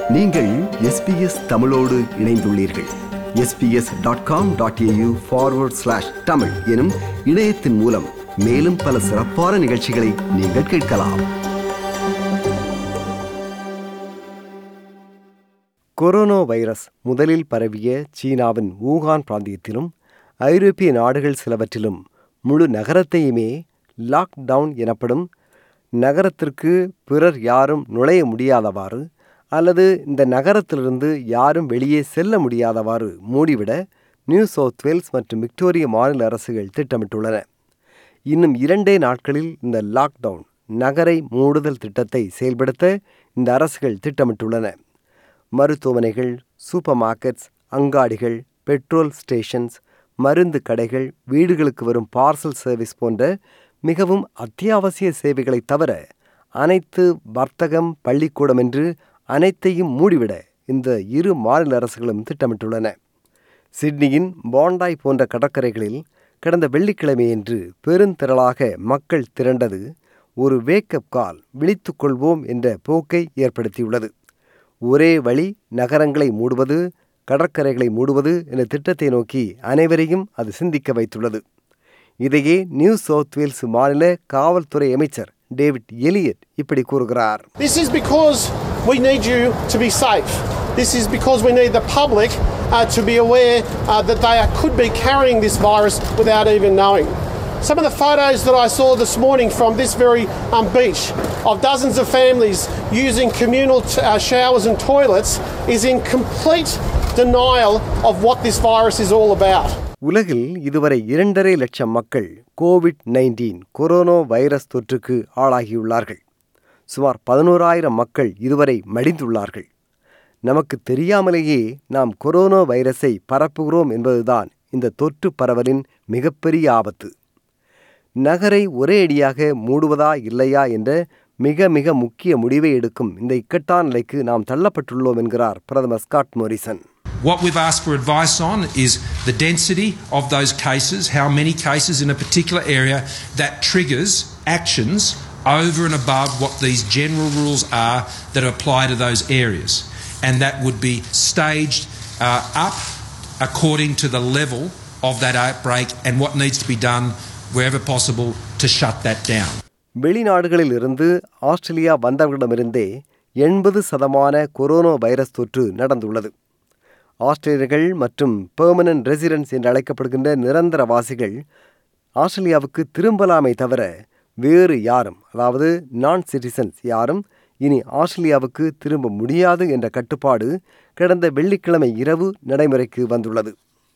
நீங்கள் எஸ்பிஎஸ் தமிழோடு இணைந்துள்ளீர்கள் SBS dot com dot AU forward slash Tamil எனும் இணையத்தின் மூலம் மேலும் பல சிறப்பான நிகழ்ச்சிகளை நீங்கள் கேட்கலாம் கொரோனா வைரஸ் முதலில் பரவிய சீனாவின் வூகான் பிராந்தியத்திலும் ஐரோப்பிய நாடுகள் சிலவற்றிலும் முழு நகரத்தையுமே லாக்டவுன் எனப்படும் நகரத்திற்கு பிறர் யாரும் நுழைய முடியாதவாறு அல்லது இந்த நகரத்திலிருந்து யாரும் வெளியே செல்ல முடியாதவாறு மூடிவிட நியூ சவுத் வேல்ஸ் மற்றும் விக்டோரிய மாநில அரசுகள் திட்டமிட்டுள்ளன இன்னும் இரண்டே நாட்களில் இந்த லாக்டவுன் நகரை மூடுதல் திட்டத்தை செயல்படுத்த இந்த அரசுகள் திட்டமிட்டுள்ளன மருத்துவமனைகள் சூப்பர் மார்க்கெட்ஸ் அங்காடிகள் பெட்ரோல் ஸ்டேஷன்ஸ் மருந்து கடைகள் வீடுகளுக்கு வரும் பார்சல் சர்வீஸ் போன்ற மிகவும் அத்தியாவசிய சேவைகளை தவிர அனைத்து வர்த்தகம் பள்ளிக்கூடம் என்று அனைத்தையும் மூடிவிட இந்த இரு மாநில அரசுகளும் திட்டமிட்டுள்ளன சிட்னியின் பாண்டாய் போன்ற கடற்கரைகளில் கடந்த வெள்ளிக்கிழமையன்று பெருந்திரளாக மக்கள் திரண்டது ஒரு வேக்கப் கால் விழித்துக் கொள்வோம் என்ற போக்கை ஏற்படுத்தியுள்ளது ஒரே வழி நகரங்களை மூடுவது கடற்கரைகளை மூடுவது என்ற திட்டத்தை நோக்கி அனைவரையும் அது சிந்திக்க வைத்துள்ளது இதையே நியூ சவுத் வேல்ஸ் மாநில காவல்துறை அமைச்சர் டேவிட் எலியட் இப்படி கூறுகிறார் This is because we need you to be safe. This is because we need the public uh, to be aware uh, that they are, could be carrying this virus without even knowing. Some of the photos that I saw this morning from this very um, beach of dozens of families using communal t- uh, showers and toilets is in complete denial of what this virus is all about. உலகில் இதுவரை இரண்டரை லட்சம் மக்கள் Covid nineteen corona virus தொற்றுக்கு ஆளாகியுள்ளார்கள் சுமார் பதினோராயிரம் மக்கள் இதுவரை மடிந்துள்ளார்கள் நமக்கு தெரியாமலேயே நாம் கொரோனா வைரஸை பரப்புகிறோம் என்பதுதான் இந்த தொற்று பரவலின் மிகப்பெரிய ஆபத்து நகரை ஒரே அடியாக மூடுவதா இல்லையா என்ற மிக மிக முக்கிய முடிவை எடுக்கும் இந்த இக்கட்டான நிலைக்கு நாம் தள்ளப்பட்டுள்ளோம் என்கிறார் பிரதமர் Scott Morrison What we've asked for advice on is the density of those cases, how many cases in a particular area that triggers actions over and above what these general rules are that apply to those areas. And that would be staged uh, up according to the level of that outbreak and what needs to be done wherever possible to shut that down. வெளிநாடுகளில் இருந்து Australia வந்தவர்களிடமிருந்தே எண்பது சதமான corona virus தொற்று நடந்துள்ளது ஆஸ்திரேலியர்கள் மற்றும் permanent residents என்று அழைக்கப்படுகின்ற நிரந்தர வாசிகள் ஆஸ்திரேலியாவுக்கு திரும்பலாமே தவிர வேறு யாரும் அதாவது நான் சிட்டிசன்ஸ் யாரும் இனி ஆஸ்திரேலியாவுக்கு திரும்ப முடியாது என்ற கட்டுப்பாடு கடந்த வெள்ளிக்கிழமை இரவு நடைமுறைக்கு வந்துள்ளது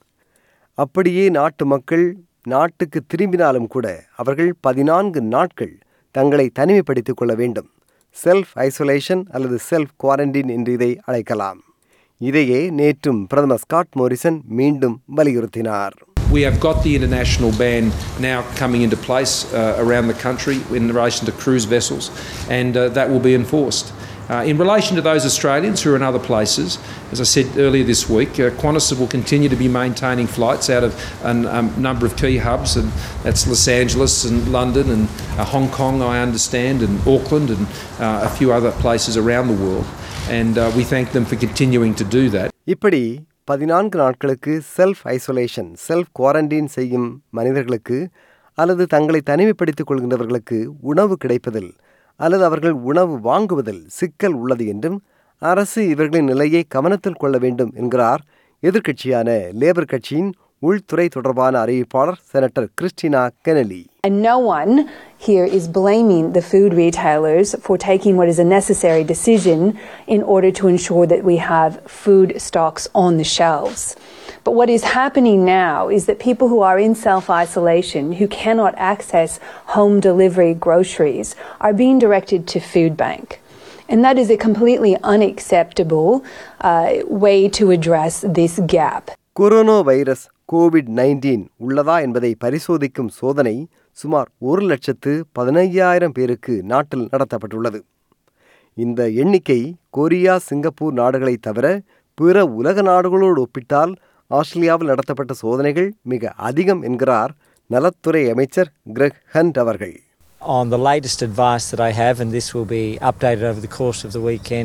அப்படியே நாட்டு மக்கள் நாட்டுக்கு திரும்பினாலும் கூட அவர்கள் பதினான்கு நாட்கள் தங்களை தனிமைப்படுத்திக் கொள்ள வேண்டும் செல்ஃப் ஐசோலேஷன் அல்லது செல்ஃப் குவாரண்டைன் என்று இதை அழைக்கலாம் இதையே நேற்றும் பிரதமர் ஸ்காட் மோரிசன் மீண்டும் வலியுறுத்தினார் We have got the international ban now coming into place uh, around the country in relation to cruise vessels, and uh, that will be enforced. Uh, in relation to those Australians who are in other places, as I said earlier this week, uh, Qantas will continue to be maintaining flights out of a um, number of key hubs, and that's Los Angeles and London and uh, Hong Kong, I understand, and Auckland and uh, a few other places around the world. And uh, we thank them for continuing to do that. இப்படி பதினான்கு நாட்களுக்கு self isolation self quarantine செய்யும் மனிதர்களுக்கு அல்லது தங்களை தனிமைப்படுத்திக் கொள்கின்றவர்களுக்கு உணவு கிடைப்பதில் அல்லது அவர்கள் உணவு வாங்குவதில் சிக்கல் உள்ளது என்றும் அரசு இவர்களின் நிலையை கவனத்தில் கொள்ள வேண்டும் என்கிறார் எதிர்க்கட்சியான லேபர் கட்சியின் உள்துறை தொடர்பான அறிவிப்பாளர் senator Kristina Keneally And no one here is blaming the food retailers for taking what is a necessary decision in order to ensure that we have food stocks on the shelves. But what is happening now is that people who are in self isolation, who cannot access home delivery groceries, are being directed to Food Bank. And that is a completely unacceptable uh, way to address this gap. Corona virus COVID nineteen உள்ளதா என்பதை பரிசோதிக்கும் சோதனை சுமார் ஒரு லட்சத்து பதினையாயிரம் பேருக்கு நாட்டில் நடத்தப்பட்டுள்ளது இந்த எண்ணிக்கை கொரியா சிங்கப்பூர் நாடுகளை தவிர பிற உலக நாடுகளோடு ஒப்பிட்டால் ஆஸ்திரேலியாவில் நடத்தப்பட்ட சோதனைகள் மிக அதிகம் என்கிறார் நலத்துறை அமைச்சர் கிரெக் ஹண்ட் அவர்கள் On the latest advice that I have, and this will be updated over the course of the weekend,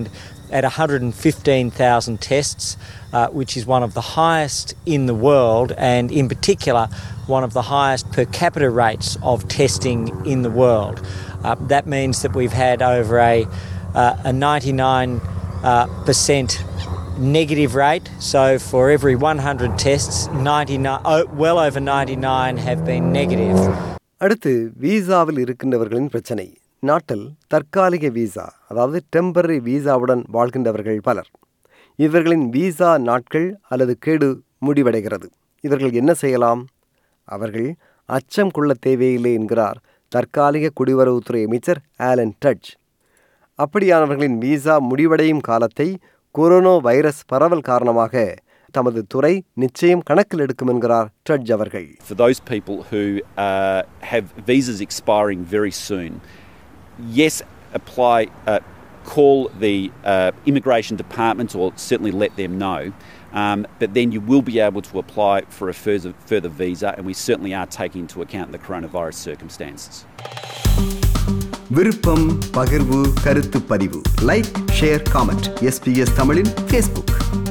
at 115,000 tests, uh, which is one of the highest in the world, and in particular, one of the highest per capita rates of testing in the world. Uh, that means that we've had over a, uh, a 99 uh, percent negative rate. So for every 100 tests, 99, oh, well over 99 have been negative. அடுத்து வீசாவில் இருக்கின்றவர்களின் பிரச்சனை நாட்டில் தற்காலிக visa அதாவது temporary வீசாவுடன் வாழ்கின்றவர்கள் பலர் இவர்களின் visa நாட்கள் அல்லது கேடு முடிவடைகிறது இவர்கள் என்ன செய்யலாம் அவர்கள் அச்சம் கொள்ள தேவையில்லை என்கிறார் தற்காலிக குடிவரவுத்துறை அமைச்சர் ஆலன் டச் அப்படியானவர்களின் வீசா முடிவடையும் காலத்தை கொரோனா வைரஸ் பரவல் காரணமாக தமது துறை நிச்சயம் கணக்கில் எடுக்கும் என்கிறார் டட்ஜ் அவர்கள் for those people who uh, have visas expiring very soon, yes, apply, uh, call the uh, immigration department or certainly let them know. Um, but then you will be able to apply for a further, further visa, and we certainly are taking into account the coronavirus circumstances. விருப்பம் பகிர்வு கருத்து பதிவு like share comment SBS தமிழின் Facebook